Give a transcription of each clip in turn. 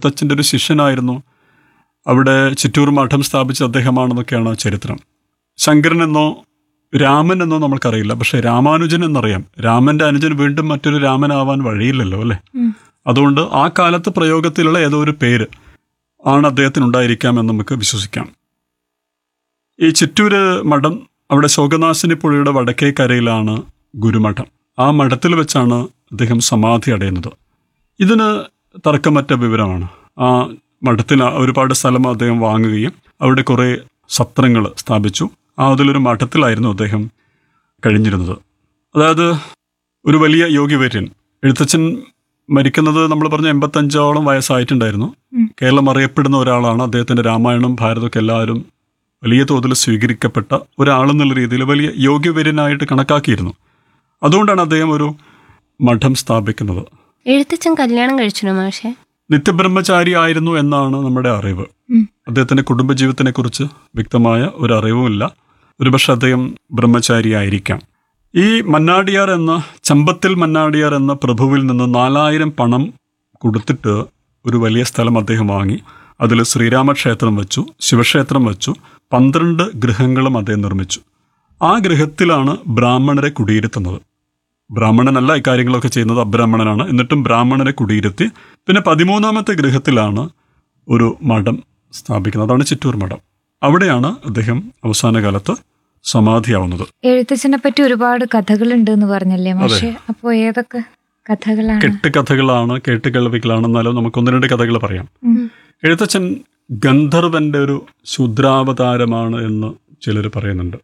എഴുത്തച്ഛൻ്റെ ഒരു ശിഷ്യനായിരുന്നു അവിടെ ചിറ്റൂർ മഠം സ്ഥാപിച്ച അദ്ദേഹമാണെന്നൊക്കെയാണ് ചരിത്രം ശങ്കരൻ എന്നോ രാമൻ എന്നോ നമ്മൾക്കറിയില്ല പക്ഷെ രാമാനുജൻ എന്നറിയാം രാമന്റെ അനുജൻ വീണ്ടും മറ്റൊരു രാമനാവാൻ വഴിയില്ലല്ലോ അല്ലേ ഉം. അതുകൊണ്ട് ആ കാലത്ത് പ്രയോഗത്തിലുള്ള ഏതോ ഒരു പേര് ആണ് അദ്ദേഹത്തിന് ഉണ്ടായിരിക്കാമെന്ന് നമുക്ക് വിശ്വസിക്കാം ഈ ചിറ്റൂര് മഠം അവിടെ ശോകനാശിനി പുഴയുടെ വടക്കേ കരയിലാണ് ഗുരുമഠം ആ മഠത്തിൽ വെച്ചാണ് അദ്ദേഹം സമാധി അടയുന്നത് ഇതിന് തർക്കമറ്റ വിവരമാണ് ആ മഠത്തിൽ ഒരുപാട് സ്ഥലം അദ്ദേഹം വാങ്ങുകയും അവിടെ കുറേ സത്രങ്ങൾ സ്ഥാപിച്ചു ആ അതിലൊരു മഠത്തിലായിരുന്നു അദ്ദേഹം കഴിഞ്ഞിരുന്നത് അതായത് ഒരു വലിയ യോഗിവര്യൻ എഴുത്തച്ഛൻ മരിക്കുന്നത് നമ്മൾ പറഞ്ഞ എൺപത്തഞ്ചോളം വയസ്സായിട്ടുണ്ടായിരുന്നു ഉം. കേരളം അറിയപ്പെടുന്ന ഒരാളാണ് അദ്ദേഹത്തിന്റെ രാമായണം ഭാരതമൊക്കെ എല്ലാവരും വലിയ തോതിൽ സ്വീകരിക്കപ്പെട്ട ഒരാളെന്നുള്ള രീതിയിൽ വലിയ യോഗ്യവര്യനായിട്ട് കണക്കാക്കിയിരുന്നു അതുകൊണ്ടാണ് അദ്ദേഹം ഒരു മഠം സ്ഥാപിക്കുന്നത് എഴുത്തച്ഛൻ കല്യാണം കഴിച്ചിരുന്നു മാഷെ നിത്യബ്രഹ്മചാരി ആയിരുന്നു എന്നാണ് നമ്മുടെ അറിവ് ഉം. അദ്ദേഹത്തിന്റെ കുടുംബജീവിതത്തിനെ കുറിച്ച് വ്യക്തമായ ഒരു അറിവുമില്ല ഒരുപക്ഷെ അദ്ദേഹം ബ്രഹ്മചാരിയായിരിക്കാം ഈ മന്നാടിയാർ എന്ന ചമ്പത്തിൽ മന്നാടിയാർ എന്ന പ്രഭുവിൽ നിന്ന് നാലായിരം പണം കൊടുത്തിട്ട് ഒരു വലിയ സ്ഥലം അദ്ദേഹം വാങ്ങി അതിൽ ശ്രീരാമക്ഷേത്രം വെച്ചു ശിവക്ഷേത്രം വെച്ചു പന്ത്രണ്ട് ഗൃഹങ്ങളും അദ്ദേഹം നിർമ്മിച്ചു ആ ഗൃഹത്തിലാണ് ബ്രാഹ്മണരെ കുടിയിരുത്തുന്നത് ബ്രാഹ്മണനല്ല ഇക്കാര്യങ്ങളൊക്കെ ചെയ്യുന്നത് അബ്രാഹ്മണനാണ് എന്നിട്ടും ബ്രാഹ്മണരെ കുടിയിരുത്തി പിന്നെ പതിമൂന്നാമത്തെ ഗൃഹത്തിലാണ് ഒരു മഠം സ്ഥാപിക്കുന്നത് അതാണ് ചിറ്റൂർ മഠം അവിടെയാണ് അദ്ദേഹം അവസാന കാലത്ത് സമാധിയാവുന്നത് എഴുത്തച്ഛനെ പറ്റി ഒരുപാട് കഥകളുണ്ട് എന്ന് പറഞ്ഞല്ലേ പക്ഷെ അപ്പോ ഏതൊക്കെ കഥകളാണ് കെട്ട് കഥകളാണ് കേട്ട് കേൾവികളാണെന്നാലും നമുക്ക് ഒന്ന് രണ്ട് കഥകൾ പറയാം ഉം. എഴുത്തച്ഛൻ ഗന്ധർവന്റെ ഒരു ശുദ്രാവതാരമാണ് എന്ന് ചിലർ പറയുന്നുണ്ട്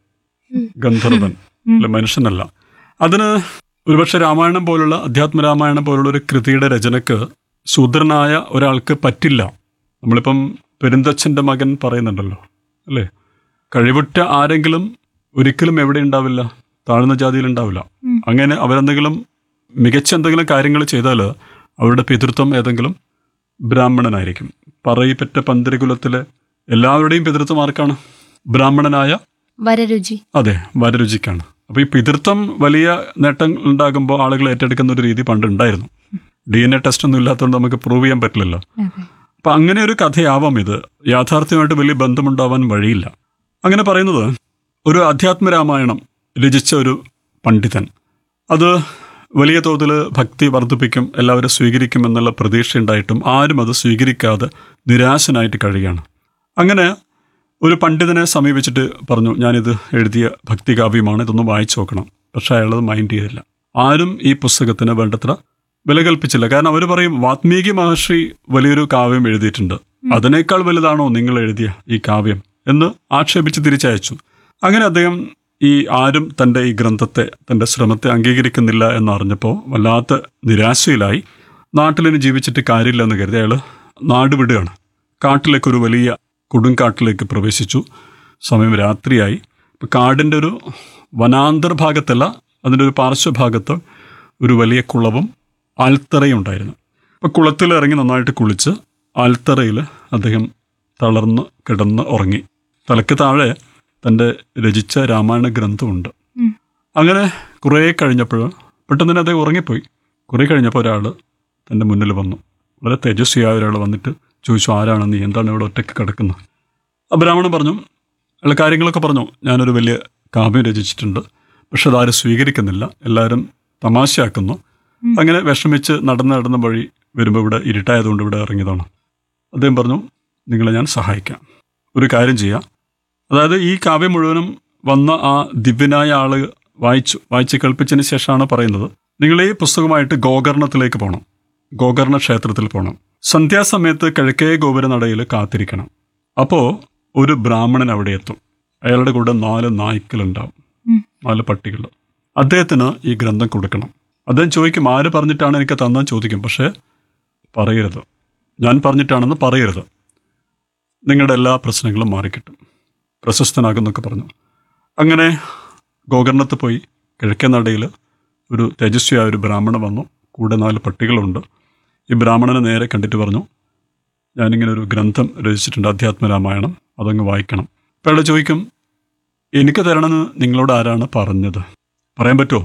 ഗന്ധർവൻ അല്ല മനുഷ്യനല്ല അതിന് ഒരുപക്ഷെ രാമായണം പോലുള്ള അധ്യാത്മരാമായണം പോലുള്ള ഒരു കൃതിയുടെ രചനക്ക് ശൂദ്രനായ ഒരാൾക്ക് പറ്റില്ല നമ്മളിപ്പം പെരുന്തച്ഛൻ്റെ മകൻ പറയുന്നുണ്ടല്ലോ അല്ലേ കഴിവുറ്റ ആരെങ്കിലും ഒരിക്കലും എവിടെ ഉണ്ടാവില്ല താഴ്ന്ന ജാതിയിൽ ഉണ്ടാവില്ല ഉം. അങ്ങനെ അവരെന്തെങ്കിലും മികച്ച എന്തെങ്കിലും കാര്യങ്ങൾ ചെയ്താൽ അവരുടെ പിതൃത്വം ഏതെങ്കിലും ബ്രാഹ്മണനായിരിക്കും പറയിപ്പറ്റ പന്തിരകുലത്തിലെ എല്ലാവരുടെയും പിതൃത്വം ആർക്കാണ് ബ്രാഹ്മണനായ വരരുചി അതെ വരരുചിക്കാണ് അപ്പൊ ഈ പിതൃത്വം വലിയ നേട്ടം ഉണ്ടാകുമ്പോൾ ആളുകൾ ഏറ്റെടുക്കുന്ന ഒരു രീതി പണ്ട് ഉണ്ടായിരുന്നു ഡി എൻ എ ടെസ്റ്റ് ഒന്നും ഇല്ലാത്തതുകൊണ്ട് നമുക്ക് പ്രൂവ് ചെയ്യാൻ പറ്റില്ലല്ലോ അതെ. അപ്പൊ അങ്ങനെ ഒരു കഥയാവാം ഇത് യാഥാർത്ഥ്യമായിട്ട് വലിയ ബന്ധമുണ്ടാവാൻ വഴിയില്ല അങ്ങനെ പറയുന്നത് ഒരു അധ്യാത്മരാമായണം രചിച്ച ഒരു പണ്ഡിതൻ അത് വലിയ തോതിൽ ഭക്തി വർദ്ധിപ്പിക്കും എല്ലാവരും സ്വീകരിക്കും എന്നുള്ള പ്രതീക്ഷയുണ്ടായിട്ടും ആരും അത് സ്വീകരിക്കാതെ നിരാശനായിട്ട് കഴിയുകയാണ് അങ്ങനെ ഒരു പണ്ഡിതനെ സമീപിച്ചിട്ട് പറഞ്ഞു ഞാനിത് എഴുതിയ ഭക്തികാവ്യമാണ് ഇതൊന്ന് വായിച്ചു നോക്കണം പക്ഷെ അയാളത് മൈൻഡ് ചെയ്തില്ല ആരും ഈ പുസ്തകത്തിന് വേണ്ടത്ര വില കൽപ്പിച്ചില്ല കാരണം അവർ പറയും വാത്മീകി മഹർഷി വലിയൊരു കാവ്യം എഴുതിയിട്ടുണ്ട് അതിനേക്കാൾ വലുതാണോ നിങ്ങൾ എഴുതിയ ഈ കാവ്യം എന്ന് ആക്ഷേപിച്ച് തിരിച്ചയച്ചു അങ്ങനെ അദ്ദേഹം ഈ ആരും തൻ്റെ ഈ ഗ്രന്ഥത്തെ തൻ്റെ ശ്രമത്തെ അംഗീകരിക്കുന്നില്ല എന്നറിഞ്ഞപ്പോൾ വല്ലാത്ത നിരാശയിലായി നാട്ടിലിനി ജീവിച്ചിട്ട് കാര്യമില്ല എന്ന് കരുതി അയാൾ നാട് വിടുകയാണ് കാട്ടിലേക്ക് ഒരു വലിയ കൊടുങ്കാട്ടിലേക്ക് പ്രവേശിച്ചു സമയം രാത്രിയായി ഇപ്പം കാടിൻ്റെ ഒരു വനാന്തർ ഭാഗത്തല്ല അതിൻ്റെ ഒരു പാർശ്വഭാഗത്ത് ഒരു വലിയ കുളവും ആൽത്തറയും ഉണ്ടായിരുന്നു അപ്പം കുളത്തിൽ ഇറങ്ങി നന്നായിട്ട് കുളിച്ച് ആൽത്തറയിൽ അദ്ദേഹം തളർന്ന് കിടന്ന് ഉറങ്ങി തലയ്ക്ക് താഴെ തൻ്റെ രചിച്ച രാമായണ ഗ്രന്ഥമുണ്ട് ഉം. അങ്ങനെ കുറേ കഴിഞ്ഞപ്പോൾ പെട്ടെന്ന് തന്നെ അദ്ദേഹം ഉറങ്ങിപ്പോയി കുറേ കഴിഞ്ഞപ്പോൾ ഒരാൾ തൻ്റെ മുന്നിൽ വന്നു വളരെ തേജസ്വിയായ ഒരാൾ വന്നിട്ട് ചോദിച്ചു ആരാണ് നീ എന്താണ് ഇവിടെ ഒറ്റയ്ക്ക് കിടക്കുന്നത് ആ ബ്രാഹ്മണൻ പറഞ്ഞു അയാൾ കാര്യങ്ങളൊക്കെ പറഞ്ഞു ഞാനൊരു വലിയ കാവ്യം രചിച്ചിട്ടുണ്ട് പക്ഷെ അതാരും സ്വീകരിക്കുന്നില്ല എല്ലാവരും തമാശയാക്കുന്നു ഉം. അങ്ങനെ വിഷമിച്ച് നടന്ന് നടന്ന വഴി വരുമ്പോൾ ഇവിടെ ഇരുട്ടായതുകൊണ്ട് ഇവിടെ ഇറങ്ങിയതാണ് അദ്ദേഹം പറഞ്ഞു നിങ്ങളെ ഞാൻ സഹായിക്കാം ഒരു കാര്യം ചെയ്യാം അതായത് ഈ കാവ്യം മുഴുവനും വന്ന ആ ദിവ്യനായ ആള് വായിച്ചു വായിച്ച് കേൾപ്പിച്ചതിന് ശേഷമാണ് പറയുന്നത് നിങ്ങൾ ഈ പുസ്തകമായിട്ട് ഗോകർണത്തിലേക്ക് പോകണം ഗോകർണ ക്ഷേത്രത്തിൽ പോകണം സന്ധ്യാസമയത്ത് കിഴക്കേ ഗോപുരനടയിൽ കാത്തിരിക്കണം അപ്പോൾ ഒരു ബ്രാഹ്മണൻ അവിടെ എത്തും അയാളുടെ കൂടെ നാല് നായ്ക്കളുണ്ടാവും ഉം. നാല് പട്ടികൾ അദ്ദേഹത്തിന് ഈ ഗ്രന്ഥം കൊടുക്കണം അദ്ദേഹം ചോദിക്കും ആര് പറഞ്ഞിട്ടാണ് എനിക്ക് തന്നാൻ ചോദിക്കും പക്ഷേ പറയരുത് ഞാൻ പറഞ്ഞിട്ടാണെന്ന് പറയരുത് നിങ്ങളുടെ എല്ലാ പ്രശ്നങ്ങളും മാറിക്കിട്ടും പ്രശസ്തനാകുന്നൊക്കെ പറഞ്ഞു അങ്ങനെ ഗോകർണത്ത് പോയി കിഴക്കേ നടയിൽ ഒരു തേജസ്വിയായ ഒരു ബ്രാഹ്മണൻ വന്നു കൂടെ നാല് പട്ടികളുണ്ട് ഈ ബ്രാഹ്മണനെ നേരെ കണ്ടിട്ട് പറഞ്ഞു ഞാനിങ്ങനെ ഒരു ഗ്രന്ഥം രചിച്ചിട്ടുണ്ട് അധ്യാത്മരാമായണം അതങ്ങ് വായിക്കണം അപ്പോൾ അയാൾ ചോദിക്കും എനിക്ക് തരണമെന്ന് നിങ്ങളോട് ആരാണ് പറഞ്ഞത് പറയാൻ പറ്റുമോ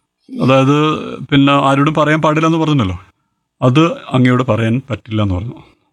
അതായത് പിന്നെ ആരോടും പറയാൻ പാടില്ല എന്ന് പറഞ്ഞല്ലോ അത് അങ്ങയോട് പറയാൻ പറ്റില്ല എന്ന് പറഞ്ഞു